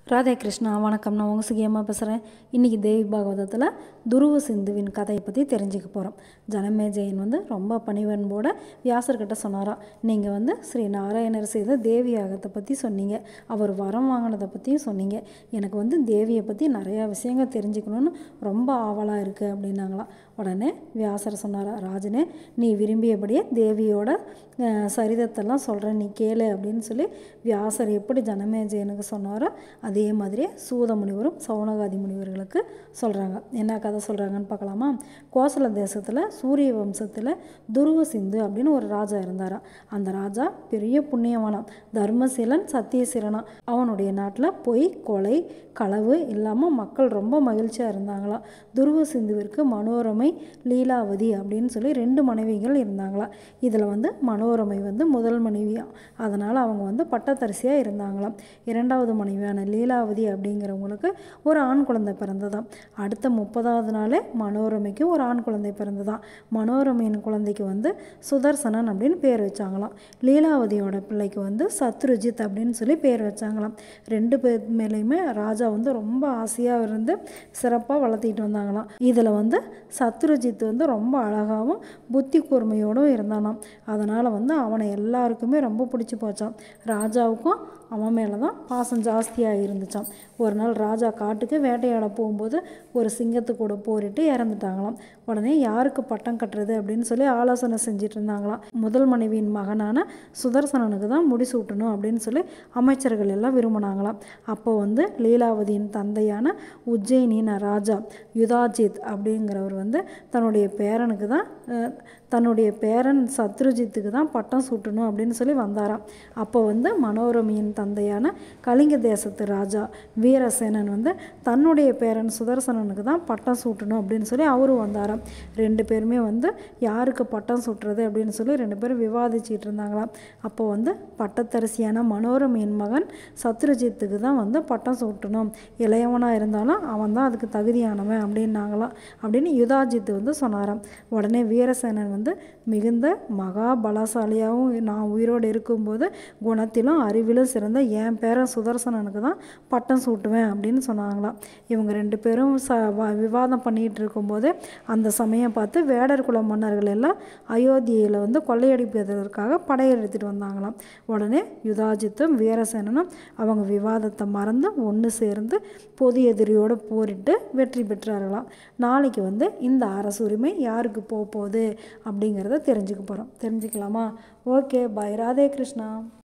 ராதே கிருஷ்ணா வணக்கம் நான் உங்கள் சுகியமாக பேசுகிறேன் இன்றைக்கி தேவி பாகவதத்தில் துருவ சிந்துவின் கதையை பற்றி தெரிஞ்சுக்க போகிறோம் ஜனமேஜயன் வந்து ரொம்ப பணிவன்போட வியாசர்கிட்ட சொன்னாராம் நீங்கள் வந்து ஸ்ரீ நாராயணர் செய்த தேவி யாகத்தை பற்றி சொன்னீங்க அவர் வரம் வாங்கினதை பற்றியும் சொன்னீங்க எனக்கு வந்து தேவியை பற்றி நிறையா விஷயங்கள் தெரிஞ்சுக்கணுன்னு ரொம்ப ஆவலாக இருக்குது அப்படின்னாங்களாம் உடனே வியாசர் சொன்னாரா ராஜனே நீ விரும்பியபடியே தேவியோட அஹ், சரிதத்தெல்லாம் சொல்கிறேன் நீ கேளு அப்படின்னு சொல்லி வியாசர் எப்படி ஜனமேஜயனுக்கு சொன்னாரோ அதே மாதிரியே சூத முனிவரும் சௌனகாதி முனிவர்களுக்கு சொல்கிறாங்க என்ன கதை சொல்கிறாங்கன்னு பார்க்கலாமா கோசல தேசத்தில் சூரிய வம்சத்தில் துருவ சிந்து அப்படின்னு ஒரு ராஜா இருந்தாராம் அந்த ராஜா பெரிய புண்ணியவானாம் தர்மசீலன் சத்தியசீலனா அவனுடைய நாட்டில் பொய் கொலை களவு இல்லாமல் மக்கள் ரொம்ப மகிழ்ச்சியாக இருந்தாங்களாம் துருவ சிந்துவிற்கு மனோரமை லீலாவதி அப்படின்னு சொல்லி ரெண்டு மனைவிகள் இருந்தாங்களாம் இதில் வந்து மனோரமை வந்து முதல் மனைவியாம் அதனால் அவங்க வந்து பட்டத்தரிசியாக இருந்தாங்களாம் இரண்டாவது மனைவியான லீலாவதி அப்படிங்கிறவங்களுக்கு ஒரு ஆண் குழந்தை பிறந்ததாம் அடுத்த முப்பதாவது நாளே மனோரமைக்கு ஒரு ஆண் குழந்தை பிறந்ததாம் மனோரமையின் குழந்தைக்கு வந்து சுதர்சனன் அப்படின்னு பேர் வச்சாங்களாம் லீலாவதியோட பிள்ளைக்கு வந்து சத்ருஜித் அப்படின்னு சொல்லி பேர் வச்சாங்களாம் ரெண்டு பேர் மேலேயுமே ராஜா வந்து ரொம்ப ஆசையாக இருந்து சிறப்பாக வளர்த்திட்டு வந்தாங்களாம் இதில் வந்து சத்ருஜித் வந்து ரொம்ப அழகாகவும் புத்தி கூர்மையோடும் இருந்தானாம் அதனால் வந்து அவனை எல்லாருக்குமே ரொம்ப பிடிச்சி போச்சான் ராஜாவுக்கும் அவன் மேலே தான் பாசம் ஜாஸ்தியாக இருந்துச்சாம் ஒரு நாள் ராஜா காட்டுக்கு வேட்டையாட போகும்போது ஒரு சிங்கத்து கூட போரிட்டு இறந்துட்டாங்களாம் உடனே யாருக்கு பட்டம் கட்டுறது அப்படின்னு சொல்லி ஆலோசனை செஞ்சுட்டு இருந்தாங்களாம் முதல் மனைவியின் மகனான சுதர்சனனுக்கு தான் முடிசூட்டணும் அப்படின்னு சொல்லி அமைச்சர்கள் எல்லாம் விரும்பினாங்களாம் அப்போ வந்து லீலாவதியின் தந்தையான உஜ்ஜயினின் ராஜா யுதாஜித் அப்படிங்கிறவர் வந்து தன்னுடைய பேரனுக்கு தான் அஹ், தன்னுடைய பேரன் சத்ருஜித்துக்கு தான் பட்டம் சூட்டணும் அப்படின்னு சொல்லி வந்தாராம் அப்போ வந்து மனோரமியின் தந்தையான கலிங்க தேசத்து ராஜா வீரசேனன் வந்து தன்னுடைய பேரன் சுதர்சனனுக்கு தான் பட்டம் சூட்டணும் அப்படின்னு சொல்லி அவரும் வந்தாராம் ரெண்டு பேருமே வந்து யாருக்கு பட்டம் சூட்டுறது அப்படின்னு சொல்லி ரெண்டு பேரும் விவாதிச்சிட்டு இருந்தாங்களாம் அப்போ வந்து பட்டத்தரசியான மனோரமியின் மகன் சத்ருஜித்துக்கு தான் வந்து பட்டம் சூட்டணும் இளையவனாக இருந்தாலும் அவன் தான் அதுக்கு தகுதியானவன் அப்படின்னாங்களாம் அப்படின்னு யுதாஜித் வந்து சொன்னாராம் உடனே வீரசேனன் வந்து மிகுந்த மகா பலசாலியாகவும் நான் உயிரோடு இருக்கும்போது குணத்திலும் அறிவிலும் சிறந்த என் பேரன் சுதர்சனனுக்கு தான் பட்டம் சூட்டுவேன் அப்படின்னு சொன்னாங்களாம் இவங்க ரெண்டு பேரும் ச வ- விவாதம் பண்ணிகிட்டு இருக்கும்போது அந்த சமயம் பார்த்து வேடர் குல மன்னர்கள் எல்லாம் அயோத்தியில் வந்து கொள்ளையடிப்பதற்காக படையெடுத்துட்டு வந்தாங்களாம் உடனே யுதாஜித்தும் வீரசேனனும் அவங்க விவாதத்தை மறந்து ஒன்று சேர்ந்து பொது எதிரியோடு போரிட்டு வெற்றி பெற்றார்களாம் நாளைக்கு வந்து இந்த அரசு உரிமை யாருக்கு போக போகுது அப்படிங்கிறத தெரிஞ்சுக்க போகிறோம் தெரிஞ்சுக்கலாமா ஓகே பை ராதே கிருஷ்ணா